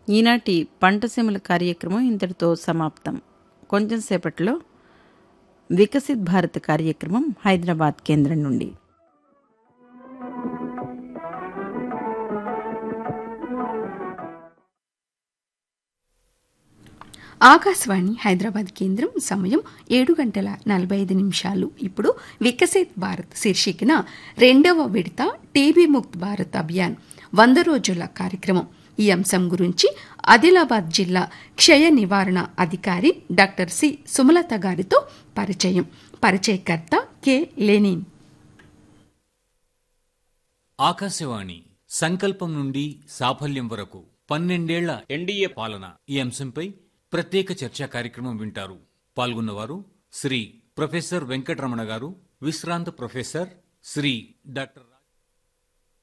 ఈనాటి పంటసీమల కార్యక్రమం ఇంతటితో సమాప్తం కొంచెం సేపట్లో వికసిత్ భారత్ కార్యక్రమం హైదరాబాద్ కేంద్రం నుండి ఆకాశవాణి హైదరాబాద్ కేంద్రం సమయం ఏడు గంటల నలభై ఐదు నిమిషాలు ఇప్పుడు వికసిత్ భారత్ శీర్షికన రెండవ విడత టీబీ ముక్త్ భారత్ అభియాన్ వంద రోజుల కార్యక్రమం ఈ అంశం గురించి ఆదిలాబాద్ జిల్లా క్షయ నివారణ అధికారి డాక్టర్ సి సుమలత గారితో పరిచయం పరిచయకర్త కె లెనిన్ ఆకాశవాణి సంకల్పం నుండి సాఫల్యం వరకు పన్నెండేళ్ల ఎన్డీఏ పాలన ఈ అంశంపై ప్రత్యేక చర్చా కార్యక్రమం వింటారు పాల్గొన్నవారు శ్రీ ప్రొఫెసర్ వెంకటరమణ గారు విశ్రాంత ప్రొఫెసర్ శ్రీ డాక్టర్